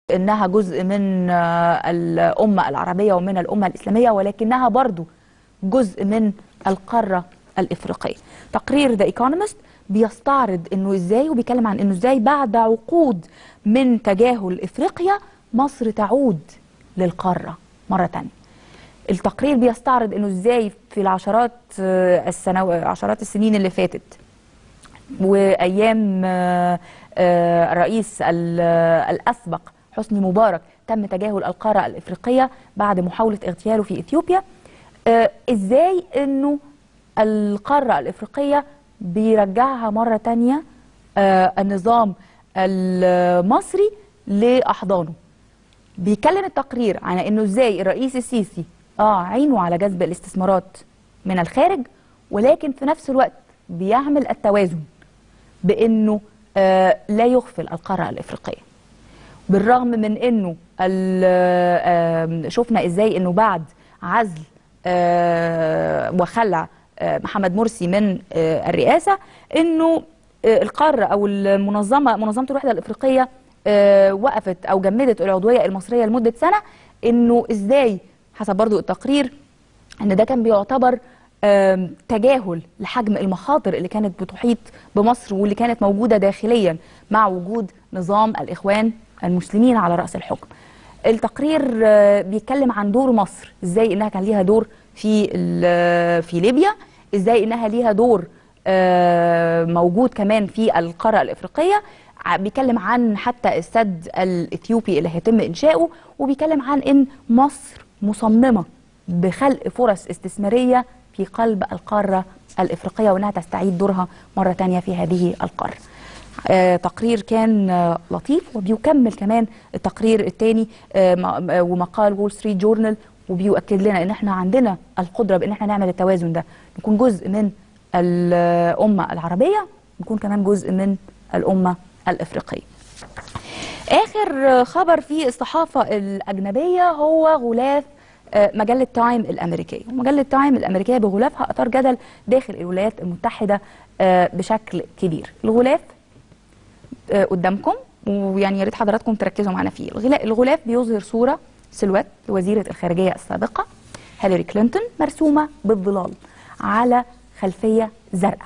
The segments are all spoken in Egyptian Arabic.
انها جزء من آه، الامه العربيه ومن الامه الاسلاميه ولكنها برضو جزء من القاره الافريقيه تقرير ذا ايكونومست بيستعرض انه ازاي وبيتكلم عن انه ازاي بعد عقود من تجاهل افريقيا مصر تعود للقاره مره تانية التقرير بيستعرض انه ازاي في العشرات آه، السنو... عشرات السنين اللي فاتت وايام آه، آه، الرئيس ال- آه، الاسبق حسني مبارك تم تجاهل القاره الافريقيه بعد محاوله اغتياله في اثيوبيا آه، ازاي انه القاره الافريقيه بيرجعها مره تانية آه، النظام المصري لاحضانه بيتكلم التقرير عن انه ازاي الرئيس السيسي اه عينه على جذب الاستثمارات من الخارج ولكن في نفس الوقت بيعمل التوازن بانه آه لا يغفل القاره الافريقيه بالرغم من انه ال- آه، شفنا ازاي انه بعد عزل آه، وخلع آه، محمد مرسي من آه، الرئاسه انه آه، القاره او المنظمه منظمه الوحده الافريقيه آه، وقفت او جمدت العضويه المصريه لمده سنه انه ازاي حسب برضو التقرير ان ده كان بيعتبر آم، تجاهل لحجم المخاطر اللي كانت بتحيط بمصر واللي كانت موجوده داخليا مع وجود نظام الاخوان المسلمين على راس الحكم. التقرير آه، بيتكلم عن دور مصر، ازاي انها كان ليها دور في ال- في ليبيا، ازاي انها ليها دور آه، موجود كمان في القاره الافريقيه ع- بيتكلم عن حتى السد الاثيوبي اللي هيتم انشاؤه وبيتكلم عن ان مصر مصممه بخلق فرص استثماريه في قلب القاره الافريقيه وانها تستعيد دورها مره تانية في هذه القاره. آه تقرير كان آه لطيف وبيكمل كمان التقرير الثاني آه م- آه، ومقال وول ستريت جورنال وبيؤكد لنا ان احنا عندنا القدره بان احنا نعمل التوازن ده نكون جزء من الامه العربيه نكون كمان جزء من الامه الافريقيه. اخر خبر في الصحافه الاجنبيه هو غلاف آه، مجله تايم الامريكيه ومجله تايم الامريكيه بغلافها اثار جدل داخل الولايات المتحده آه، بشكل كبير الغلاف آه، قدامكم ويعني يا ريت حضراتكم تركزوا معانا فيه الغلا- الغلاف بيظهر صوره سلوات لوزيره الخارجيه السابقه هيلاري كلينتون مرسومه بالظلال على خلفيه زرقاء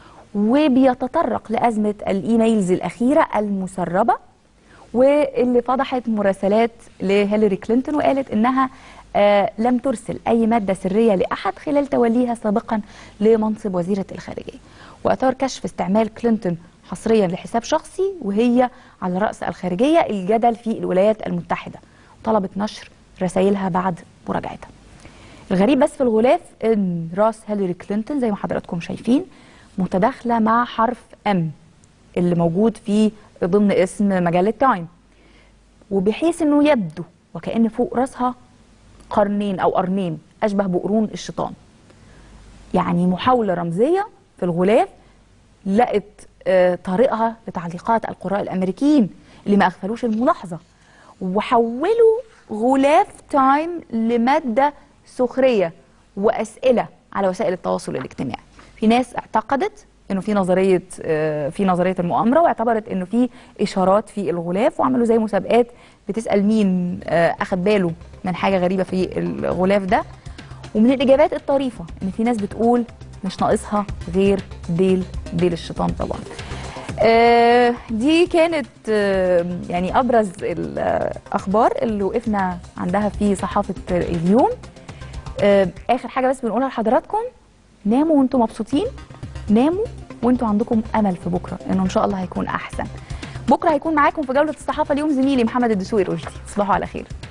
وبيتطرق لازمه الايميلز الاخيره المسربه واللي فضحت مراسلات لهيلاري كلينتون وقالت انها آه لم ترسل اي ماده سريه لاحد خلال توليها سابقا لمنصب وزيره الخارجيه واثار كشف استعمال كلينتون حصريا لحساب شخصي وهي على راس الخارجيه الجدل في الولايات المتحده طلبت نشر رسائلها بعد مراجعتها الغريب بس في الغلاف ان راس هيلاري كلينتون زي ما حضراتكم شايفين متداخله مع حرف ام اللي موجود في ضمن اسم مجله تايم وبحيث انه يبدو وكأن فوق راسها قرنين او قرنين اشبه بقرون الشيطان يعني محاوله رمزيه في الغلاف لقت آه، طريقها لتعليقات القراء الامريكيين اللي ما اغفلوش الملاحظه وحولوا غلاف تايم لماده سخريه واسئله على وسائل التواصل الاجتماعي في ناس اعتقدت انه في نظريه آه، في نظريه المؤامره واعتبرت انه في اشارات في الغلاف وعملوا زي مسابقات بتسال مين آه، اخد باله من حاجه غريبه في الغلاف ده ومن الاجابات الطريفه ان في ناس بتقول مش ناقصها غير ديل ديل الشيطان طبعا آه، دي كانت آه، يعني ابرز الاخبار اللي وقفنا عندها في صحافه اليوم آه، اخر حاجه بس بنقولها لحضراتكم ناموا وانتم مبسوطين ناموا وانتم عندكم امل في بكره انه ان شاء الله هيكون احسن بكره هيكون معاكم في جوله الصحافه اليوم زميلي محمد الدسوقي رشدي تصبحوا على خير